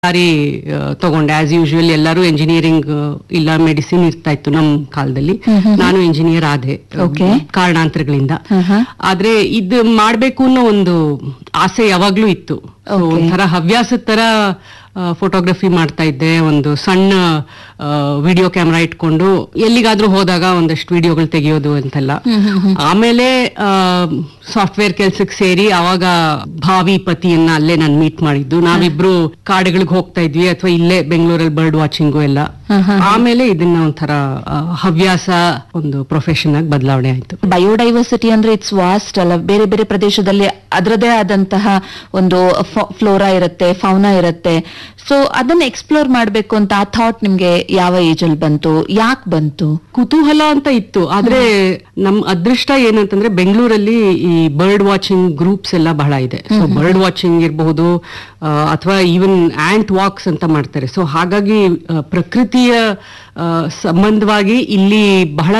ದಾರಿ ಆ, ತಗೊಂಡೆ ಆಸ್ ಯೂಶುವಲ್ ಎಲ್ಲರೂ ಎಂಜಿನಿಯರಿಂಗ್ ಇಲ್ಲ ಮೆಡಿಸಿನ್ ಇರ್ತಾ ಇತ್ತು ನಮ್ ಕಾಲದಲ್ಲಿ ನಾನು ಇಂಜಿನಿಯರ್ ಆದೆ Okay. ಕಾರಣಾಂತರಗಳಿಂದ ಆಹಾ. ಆದ್ರೆ ಇದು ಮಾಡ್ಬೇಕು ಅನ್ನೋ ಒಂದು ಆಸೆ ಯಾವಾಗ್ಲೂ ಇತ್ತು So, Okay. ಒಂಥರ ಹವ್ಯಾಸದ ತರ ಫೋಟೋಗ್ರಫಿ ಮಾಡ್ತಾ ಇದ್ದೆ ಒಂದು ಸಣ್ಣ ವಿಡಿಯೋ ಕ್ಯಾಮ್ರಾ ಇಟ್ಕೊಂಡು ಎಲ್ಲಿಗಾದ್ರೂ ಹೋದಾಗ ಒಂದಷ್ಟು ವಿಡಿಯೋಗಳು ತೆಗೆಯೋದು ಅಂತೆಲ್ಲ ಆಮೇಲೆ ಸಾಫ್ಟ್ವೇರ್ ಕೆಲ್ಸಕ್ಕೆ ಸೇರಿ ಅವಾಗ ಭಾವಿ ಪತಿಯನ್ನ ಅಲ್ಲೇ ನಾನು ಮೀಟ್ ಮಾಡಿದ್ದು ನಾವಿಬ್ರು ಕಾಡುಗಳಿಗೆ ಹೋಗ್ತಾ ಇದ್ವಿ ಅಥವಾ ಇಲ್ಲೇ ಬೆಂಗಳೂರಲ್ಲಿ ಬರ್ಡ್ ವಾಚಿಂಗು ಎಲ್ಲ ಆಮೇಲೆ ಇದನ್ನ ಒಂಥರ ಆ, ಹವ್ಯಾಸ ಒಂದು ಪ್ರೊಫೆಷನ್ ಆಗಿ ಬದಲಾವಣೆ ಆಯ್ತು ಬಯೋಡೈವರ್ಸಿಟಿ ಅಂದ್ರೆ ಇಟ್ಸ್ ವಾಸ್ಟ್ ಅಲ್ಲ ಬೇರೆ ಬೇರೆ ಪ್ರದೇಶದಲ್ಲಿ ಅದರದೇ ಆದಂತಹ ಒಂದು ಫ್ಲೋರಾ ಇರುತ್ತೆ ಫೌನಾ ಇರುತ್ತೆ ಸೊ ಅದನ್ನ ಎಕ್ಸ್ಪ್ಲೋರ್ ಮಾಡ್ಬೇಕು ಅಂತ ಆ ಥಾಟ್ ನಿಮ್ಗೆ ಯಾವ ಏಜ್ ಅಲ್ಲಿ ಬಂತು ಯಾಕೆ ಬಂತು ಕುತೂಹಲ ಅಂತ ಇತ್ತು ಆದ್ರೆ ನಮ್ ಅದೃಷ್ಟ ಏನಂತಂದ್ರೆ ಬೆಂಗಳೂರಲ್ಲಿ ಈ ಬರ್ಡ್ ವಾಚಿಂಗ್ ಗ್ರೂಪ್ಸ್ ಎಲ್ಲ ಬಹಳ ಇದೆ ಸೊ ಬರ್ಡ್ ವಾಚಿಂಗ್ ಇರಬಹುದು ಅಥವಾ ಈವನ್ ಆಂಟ್ ವಾಕ್ಸ್ ಅಂತ ಮಾಡ್ತಾರೆ ಸೊ ಹಾಗಾಗಿ ಆ, ಪ್ರಕೃತಿಯ ಆ, ಸಂಬಂಧವಾಗಿ ಇಲ್ಲಿ ಬಹಳ